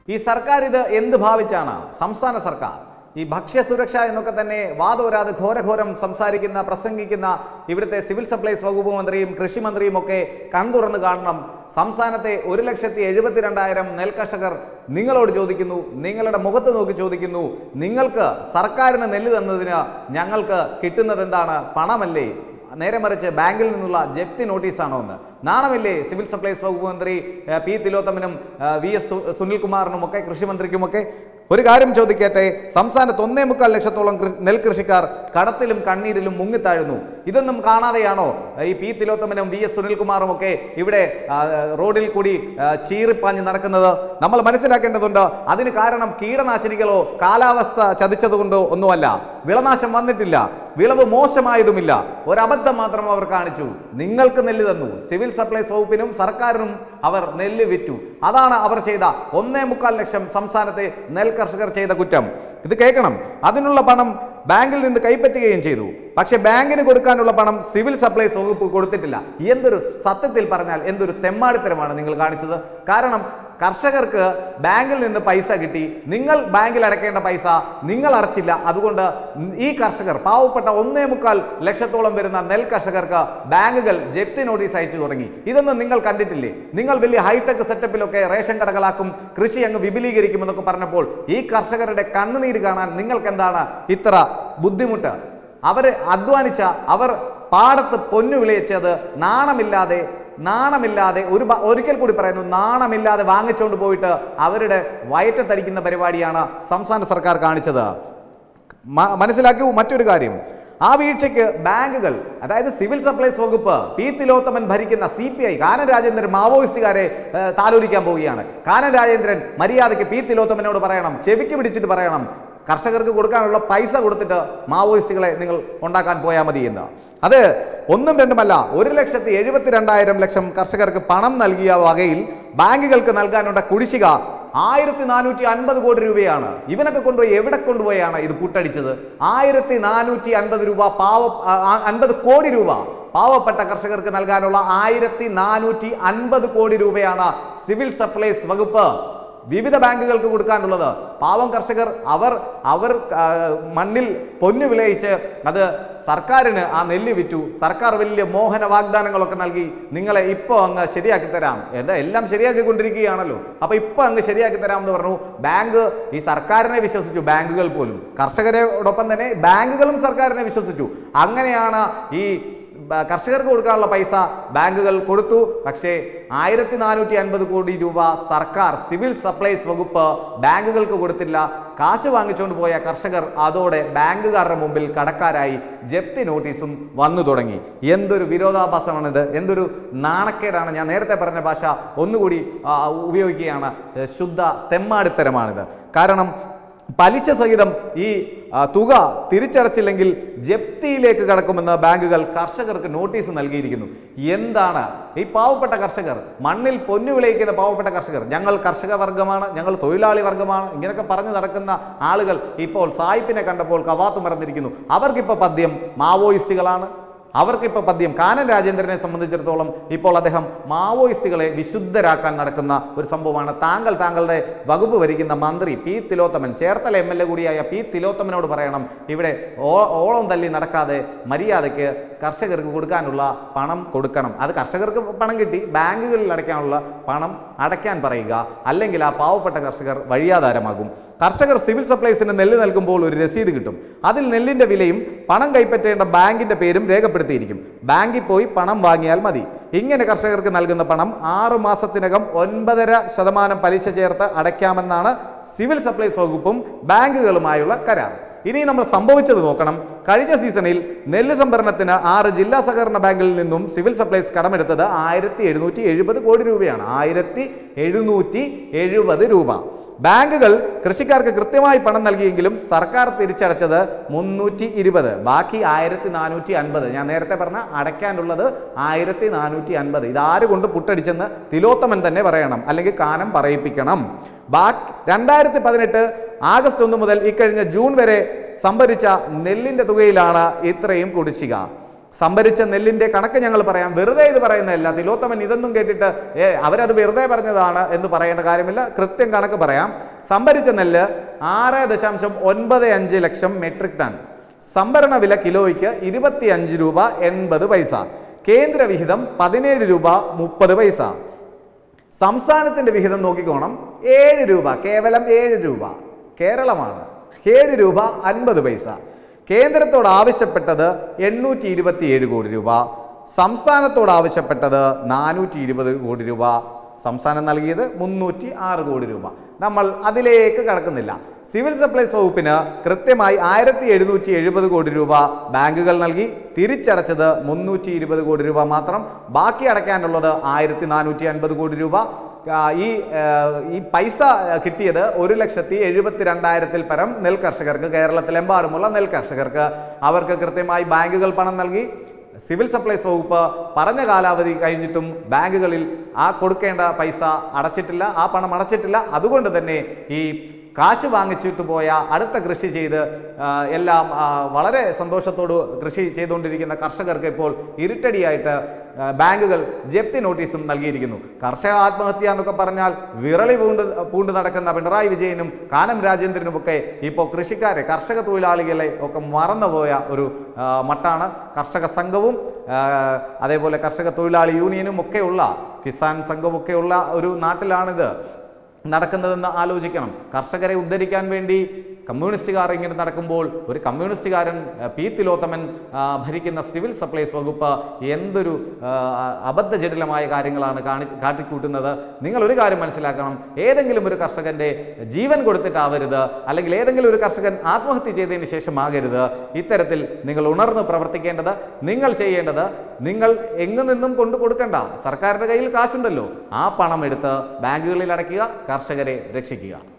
ഈ സർക്കാർ ഇത് എന്ത് ഭാവിച്ചാണ് സംസ്ഥാന സർക്കാർ ഈ ഭക്ഷ്യസുരക്ഷ എന്നൊക്കെ തന്നെ വാദോരാതെ ഘോരഘോരം സംസാരിക്കുന്ന പ്രസംഗിക്കുന്ന ഇവിടുത്തെ സിവിൽ സപ്ലൈസ് വകുപ്പ് മന്ത്രിയും കൃഷി മന്ത്രിയും ഒക്കെ കൺതുറന്ന് കാണണം സംസ്ഥാനത്തെ ഒരു ലക്ഷത്തി എഴുപത്തിരണ്ടായിരം നെൽകർഷകർ നിങ്ങളോട് ചോദിക്കുന്നു നിങ്ങളുടെ മുഖത്ത് നോക്കി ചോദിക്കുന്നു നിങ്ങൾക്ക് സർക്കാരിന് നെല്ല് തന്നതിന് ഞങ്ങൾക്ക് കിട്ടുന്നത് എന്താണ് പണമല്ലേ നേരെ മറിച്ച് ബാങ്കിൽ നിന്നുള്ള ജപ്തി നോട്ടീസാണോ എന്ന് നാണമില്ലേ സിവിൽ സപ്ലൈസ് വകുപ്പ് മന്ത്രി ഏഹ്, പി തിലോത്തമനും ഏഹ്, വി എസ് സു- സുനിൽകുമാറിനും ഒക്കെ കൃഷിമന്ത്രിക്കുമൊക്കെ ഒരു കാര്യം ചോദിക്കട്ടെ സംസ്ഥാനത്ത് ഒന്നേ മുക്കാൽ ലക്ഷത്തോളം കൃ- നെൽകൃഷിക്കാർ കടത്തിലും കണ്ണീരിലും മുങ്ങിത്താഴുന്നു ഇതൊന്നും കാണാതെയാണോ ഈ പി തിലോത്തമനും വി എസ് സുനിൽകുമാറും ഒക്കെ ഇവിടെ ആ, റോഡിൽ കൂടി ആ, ചീറിപ്പാഞ്ഞ് നടക്കുന്നത് നമ്മൾ മനസ്സിലാക്കേണ്ടതുണ്ട് അതിന് കാരണം കീടനാശിനികളോ കാലാവസ്ഥ ചതിച്ചതുകൊണ്ടോ ഒന്നുമല്ല വിളനാശം വന്നിട്ടില്ല വിളവ് മോശമായതുമില്ല ഒരബദ്ധം മാത്രം അവർ കാണിച്ചു നിങ്ങൾക്ക് നെല്ല് തന്നു സിവിൽ സപ്ലൈസ് വകുപ്പിനും സർക്കാരിനും അവർ നെല്ല് വിറ്റു അതാണ് അവർ ചെയ്ത ഒന്നേ മുക്കാൽ ലക്ഷം സംസ്ഥാനത്തെ നെൽ കർഷകർ ചെയ്ത കുറ്റം ഇത് കേൾക്കണം അതിനുള്ള പണം ബാങ്കിൽ നിന്ന് കൈപ്പറ്റുകയും ചെയ്തു പക്ഷെ ബാങ്കിന് കൊടുക്കാനുള്ള പണം സിവിൽ സപ്ലൈസ് വകുപ്പ് കൊടുത്തിട്ടില്ല എന്തൊരു സത്യത്തിൽ പറഞ്ഞാൽ എന്തൊരു തെമ്മാടിത്തരമാണ് നിങ്ങൾ കാണിച്ചത് കാരണം കർഷകർക്ക് ബാങ്കിൽ നിന്ന് പൈസ കിട്ടി നിങ്ങൾ ബാങ്കിൽ അടയ്ക്കേണ്ട പൈസ നിങ്ങൾ അടച്ചില്ല അതുകൊണ്ട് ഈ കർഷകർ പാവപ്പെട്ട ഒന്നേ മുക്കാൽ ലക്ഷത്തോളം വരുന്ന നെൽ കർഷകർക്ക് ബാങ്കുകൾ ജപ്തി നോട്ടീസ് അയച്ചു തുടങ്ങി ഇതൊന്നും നിങ്ങൾ കണ്ടിട്ടില്ലേ നിങ്ങൾ വലിയ ഹൈടെക് സെറ്റപ്പിലൊക്കെ റേഷൻ കടകളാക്കും കൃഷി അങ്ങ് വിപുലീകരിക്കുമെന്നൊക്കെ പറഞ്ഞപ്പോൾ ഈ കർഷകരുടെ കണ്ണുനീര് കാണാൻ നിങ്ങൾക്ക് എന്താണ് ഇത്ര ബുദ്ധിമുട്ട് അവർ അധ്വാനിച്ച അവർ പാടത്ത് പൊന്നു വിളയിച്ചത് നാണമില്ലാതെ നാണമില്ലാതെ ഒരു ബ- ഒരിക്കൽ കൂടി പറയുന്നു നാണമില്ലാതെ വാങ്ങിച്ചുകൊണ്ട് പോയിട്ട് അവരുടെ വയറ്റത്തടിക്കുന്ന പരിപാടിയാണ് സംസ്ഥാന സർക്കാർ കാണിച്ചത് മ- മനസ്സിലാക്കൂ മറ്റൊരു കാര്യം ആ വീഴ്ചയ്ക്ക് ബാങ്കുകൾ അതായത് സിവിൽ സപ്ലൈസ് വകുപ്പ് പി തിലോത്തമൻ ഭരിക്കുന്ന C P I Kanam Rajendran മാവോയിസ്റ്റുകാരെ ഏഹ്, താലോലിക്കാൻ പോവുകയാണ് കാനൻ രാജേന്ദ്രൻ മര്യാദയ്ക്ക് പി തിലോത്തമനോട് പറയണം ചെവിക്ക് പിടിച്ചിട്ട് പറയണം കർഷകർക്ക് കൊടുക്കാനുള്ള പൈസ കൊടുത്തിട്ട് മാവോയിസ്റ്റുകളെ നിങ്ങൾ ഉണ്ടാക്കാൻ പോയാൽ മതി എന്ന് അത് ഒന്നും രണ്ടുമല്ല ഒരു ലക്ഷത്തി എഴുപത്തിരണ്ടായിരം ലക്ഷം കർഷകർക്ക് പണം നൽകിയ വകയിൽ ബാങ്കുകൾക്ക് നൽകാനുള്ള കുടിശ്ശിക ആയിരത്തി നാനൂറ്റി അൻപത് കോടി രൂപയാണ് ഇവനൊക്കെ കൊണ്ടുപോയി എവിടെ കൊണ്ടുപോയാണ് ഇത് പുട്ടടിച്ചത് ആയിരത്തി നാനൂറ്റി അൻപത് രൂപ പാവ അൻപത് കോടി രൂപ പാവപ്പെട്ട കർഷകർക്ക് നൽകാനുള്ള ആയിരത്തി നാനൂറ്റി അൻപത് കോടി രൂപയാണ് സിവിൽ സപ്ലൈസ് വകുപ്പ് വിവിധ ബാങ്കുകൾക്ക് കൊടുക്കാനുള്ളത് പാവം കർഷകർ അവർ അവർ ആ, മണ്ണിൽ പൊന്നു വിളയിച്ച് അത് സർക്കാരിന് ആ നെല്ല് വിറ്റു സർക്കാർ വലിയ മോഹന വാഗ്ദാനങ്ങളൊക്കെ നൽകി നിങ്ങളെ ഇപ്പോൾ അങ്ങ് ശരിയാക്കി തരാം എന്താ എല്ലാം ശരിയാക്കിക്കൊണ്ടിരിക്കുകയാണല്ലോ അപ്പോൾ ഇപ്പോൾ അങ്ങ് ശരിയാക്കി തരാം എന്ന് പറഞ്ഞു ബാങ്ക് ഈ സർക്കാരിനെ വിശ്വസിച്ചു ബാങ്കുകൾ പോലും കർഷകരോടൊപ്പം തന്നെ ബാങ്കുകളും സർക്കാരിനെ വിശ്വസിച്ചു അങ്ങനെയാണ് ഈ സ്- ബ- കർഷകർക്ക് കൊടുക്കാനുള്ള പൈസ ബാങ്കുകൾ കൊടുത്തു പക്ഷേ ആയിരത്തി നാനൂറ്റി അൻപത് കോടി രൂപ സർക്കാർ സിവിൽ സപ്ലൈസ് വകുപ്പ് ബാങ്കുകൾക്ക് കൊടുത്തില്ല കാശ് വാങ്ങിച്ചുകൊണ്ട് പോയ കർഷകർ അതോടെ ബാങ്കുകാരുടെ മുമ്പിൽ കടക്കാരായി ജപ്തി നോട്ടീസും വന്നു തുടങ്ങി എന്തൊരു വിരോധാഭാസമാണിത് എന്തൊരു നാണക്കേടാണ് ഞാൻ നേരത്തെ പറഞ്ഞ ഭാഷ ഒന്നുകൂടി ആ, ഉപയോഗിക്കുകയാണ് ഏ, ശുദ്ധ തെമ്മാടിത്തരമാണിത് കാരണം പലിശ സഹിതം ഈ ആ, തുക തിരിച്ചടച്ചില്ലെങ്കിൽ ജപ്തിയിലേക്ക് കടക്കുമെന്ന് ബാങ്കുകൾ കർഷകർക്ക് നോട്ടീസ് നൽകിയിരിക്കുന്നു എന്താണ് ഈ പാവപ്പെട്ട കർഷകർ മണ്ണിൽ പൊന്നു വിളയിക്കുന്ന പാവപ്പെട്ട കർഷകർ ഞങ്ങൾ കർഷക വർഗമാണ് ഞങ്ങൾ തൊഴിലാളി വർഗമാണ് ഇങ്ങനെയൊക്കെ പറഞ്ഞു നടക്കുന്ന ആളുകൾ ഇപ്പോൾ സായിപ്പിനെ കണ്ടപ്പോൾ കവാത്ത് മറന്നിരിക്കുന്നു അവർക്കിപ്പോൾ പദ്യം മാവോയിസ്റ്റുകളാണ് അവർക്കിപ്പോൾ പദ്യം കാനൻ രാജേന്ദ്രനെ സംബന്ധിച്ചിടത്തോളം ഇപ്പോൾ അദ്ദേഹം മാവോയിസ്റ്റുകളെ വിശുദ്ധരാക്കാൻ നടക്കുന്ന ഒരു സംഭവമാണ് താങ്കൾ താങ്കളുടെ വകുപ്പ് ഭരിക്കുന്ന മന്ത്രി P Thilothaman Cherthala M L A കൂടിയായ പി തിലോത്തമനോട് പറയണം ഇവിടെ ഓ- ഓളം തല്ലി നടക്കാതെ മര്യാദയ്ക്ക് കർഷകർക്ക് കൊടുക്കാനുള്ള പണം കൊടുക്കണം അത് കർഷകർക്ക് പണം കിട്ടി ബാങ്കുകളിൽ അടയ്ക്കാനുള്ള പണം അടയ്ക്കാൻ പറയുക അല്ലെങ്കിൽ ആ പാവപ്പെട്ട കർഷകർ വഴിയാധാരമാകും കർഷകർ സിവിൽ സപ്ലൈസിന് നെല്ല് നൽകുമ്പോൾ ഒരു രസീത് കിട്ടും അതിൽ നെല്ലിന്റെ വിലയും പണം കൈപ്പറ്റേണ്ട ബാങ്കിന്റെ പേരും രേഖപ്പെടുത്തിയിരിക്കും ബാങ്കിൽ പോയി പണം വാങ്ങിയാൽ മതി ഇങ്ങനെ കർഷകർക്ക് നൽകുന്ന പണം ആറു മാസത്തിനകം ഒൻപതര ശതമാനം പലിശ ചേർത്ത് അടയ്ക്കാമെന്നാണ് സിവിൽ സപ്ലൈസ് വകുപ്പും ബാങ്കുകളുമായുള്ള കരാർ ഇനി നമ്മൾ സംഭവിച്ചത് നോക്കണം കഴിഞ്ഞ സീസണിൽ നെല്ല് സംഭരണത്തിന് ആറ് ജില്ലാ സഹകരണ ബാങ്കിൽ നിന്നും സിവിൽ സപ്ലൈസ് കടമെടുത്തത് ആയിരത്തി എഴുന്നൂറ്റി എഴുപത് കോടി രൂപയാണ് ആയിരത്തി എഴുന്നൂറ്റി എഴുപത് രൂപ ബാങ്കുകൾ കൃഷിക്കാർക്ക് കൃത്യമായി പണം നൽകിയെങ്കിലും സർക്കാർ തിരിച്ചടച്ചത് മുന്നൂറ്റി ഇരുപത് ബാക്കി ആയിരത്തി നാനൂറ്റി അൻപത് ഞാൻ നേരത്തെ പറഞ്ഞ അടയ്ക്കാനുള്ളത് ആയിരത്തി നാനൂറ്റി അൻപത് ഇതാര് കൊണ്ട് പുട്ടടിച്ചെന്ന് തിലോത്തമൻ തന്നെ പറയണം അല്ലെങ്കിൽ കാനം പറയിപ്പിക്കണം ബാക്കി രണ്ടായിരത്തി പതിനെട്ട് ആഗസ്റ്റ് ഒന്ന് മുതൽ ഇക്കഴിഞ്ഞ ജൂൺ വരെ സംഭരിച്ച നെല്ലിന്റെ തുകയിലാണ് ഇത്രയും കുടിശ്ശിക സംഭരിച്ച നെല്ലിന്റെ കണക്ക് ഞങ്ങൾ പറയാം വെറുതെ ഇത് പറയുന്നതല്ല തിലോത്തമൻ ഇതൊന്നും കേട്ടിട്ട് ഏ അവരത് വെറുതെ പറഞ്ഞതാണ് എന്ന് പറയേണ്ട കാര്യമില്ല കൃത്യം കണക്ക് പറയാം സംഭരിച്ച നെല്ല് ആറ് ദശാംശം ഒൻപത് അഞ്ച് ലക്ഷം മെട്രിക് ടൺ സംഭരണ വില കിലോയ്ക്ക് ഇരുപത്തി അഞ്ച് രൂപ എൺപത് പൈസ കേന്ദ്ര വിഹിതം പതിനേഴ് രൂപ മുപ്പത് പൈസ സംസ്ഥാനത്തിന്റെ വിഹിതം നോക്കിക്കോണം ഏഴ് രൂപ കേവലം ഏഴ് രൂപ കേരളമാണ് ഏഴ് രൂപ അൻപത് പൈസ കേന്ദ്രത്തോട് ആവശ്യപ്പെട്ടത് എണ്ണൂറ്റി ഇരുപത്തിയേഴ് കോടി രൂപ സംസ്ഥാനത്തോട് ആവശ്യപ്പെട്ടത് നാനൂറ്റി ഇരുപത് കോടി രൂപ സംസ്ഥാനം നൽകിയത് മുന്നൂറ്റി ആറ് കോടി രൂപ നമ്മൾ അതിലേക്ക് കടക്കുന്നില്ല സിവിൽ സപ്ലൈസ് വകുപ്പിന് കൃത്യമായി ആയിരത്തി എഴുന്നൂറ്റി എഴുപത് കോടി രൂപ ബാങ്കുകൾ നൽകി തിരിച്ചടച്ചത് മുന്നൂറ്റി ഇരുപത് കോടി രൂപ മാത്രം ബാക്കി അടയ്ക്കാനുള്ളത് ആയിരത്തി നാനൂറ്റി അൻപത് കോടി രൂപ ആ, ഈ ആ, ഈ പൈസ കിട്ടിയത് ഒരു ലക്ഷത്തി എഴുപത്തി രണ്ടായിരത്തിൽ പരം നെൽ കർഷകർക്ക് കേരളത്തിലെമ്പാടുമുള്ള നെൽ കർഷകർക്ക് അവർക്ക് കൃത്യമായി ബാങ്കുകൾ പണം നൽകി സിവിൽ സപ്ലൈസ് വകുപ്പ് പറഞ്ഞ കാലാവധി കഴിഞ്ഞിട്ടും ബാങ്കുകളിൽ ആ കൊടുക്കേണ്ട പൈസ അടച്ചിട്ടില്ല ആ പണം അടച്ചിട്ടില്ല അതുകൊണ്ട് തന്നെ ഈ കാശ് വാങ്ങിച്ചിട്ട് പോയ അടുത്ത കൃഷി ചെയ്ത് ആ, എല്ലാം ആ, വളരെ സന്തോഷത്തോട് കൃഷി ചെയ്തുകൊണ്ടിരിക്കുന്ന കർഷകർക്ക് ഇപ്പോൾ ഇരുട്ടടിയായിട്ട് ആ, ബാങ്കുകൾ ജപ്തി നോട്ടീസും നൽകിയിരിക്കുന്നു കർഷക ആത്മഹത്യ എന്നൊക്കെ പറഞ്ഞാൽ വിറളി പൂണ്ട് പൂണ്ട് നടക്കുന്ന പിണറായി വിജയനും കാനം രാജേന്ദ്രനും ഒക്കെ ഇപ്പോൾ കൃഷിക്കാരെ കർഷക തൊഴിലാളികളെ ഒക്കെ മറന്നുപോയ ഒരു ആ, മട്ടാണ് കർഷക സംഘവും ആ, അതേപോലെ കർഷക തൊഴിലാളി യൂണിയനും ഒക്കെയുള്ള കിസാൻ സംഘവും ഒക്കെയുള്ള ഒരു നാട്ടിലാണിത് നടക്കുന്നതെന്ന് ആലോചിക്കണം കർഷകരെ ഉദ്ധരിക്കാൻ വേണ്ടി കമ്മ്യൂണിസ്റ്റുകാർ ഇങ്ങനെ നടക്കുമ്പോൾ ഒരു കമ്മ്യൂണിസ്റ്റുകാരൻ ആ, പി തിലോത്തമൻ ആ, ഭരിക്കുന്ന സിവിൽ സപ്ലൈസ് വകുപ്പ് എന്തൊരു ആ, അബദ്ധജടിലമായ കാര്യങ്ങളാണ് കാണി കാട്ടിക്കൂട്ടുന്നത് നിങ്ങൾ ഒരു കാര്യം മനസ്സിലാക്കണം ഏതെങ്കിലും ഒരു കർഷകന്റെ ജീവൻ കൊടുത്തിട്ടാവരുത് അല്ലെങ്കിൽ ഏതെങ്കിലും ഒരു കർഷകൻ ആത്മഹത്യ ചെയ്തതിന് ശേഷമാകരുത് ഇത്തരത്തിൽ നിങ്ങൾ ഉണർന്ന് പ്രവർത്തിക്കേണ്ടത് നിങ്ങൾ ചെയ്യേണ്ടത് നിങ്ങൾ എങ്ങു നിന്നും കൊണ്ടു കൊടുക്കണ്ട സർക്കാരിന്റെ കയ്യിൽ കാശുണ്ടല്ലോ ആ പണം എടുത്ത് ബാങ്കുകളിൽ അടയ്ക്കുക കർഷകരെ രക്ഷിക്കുക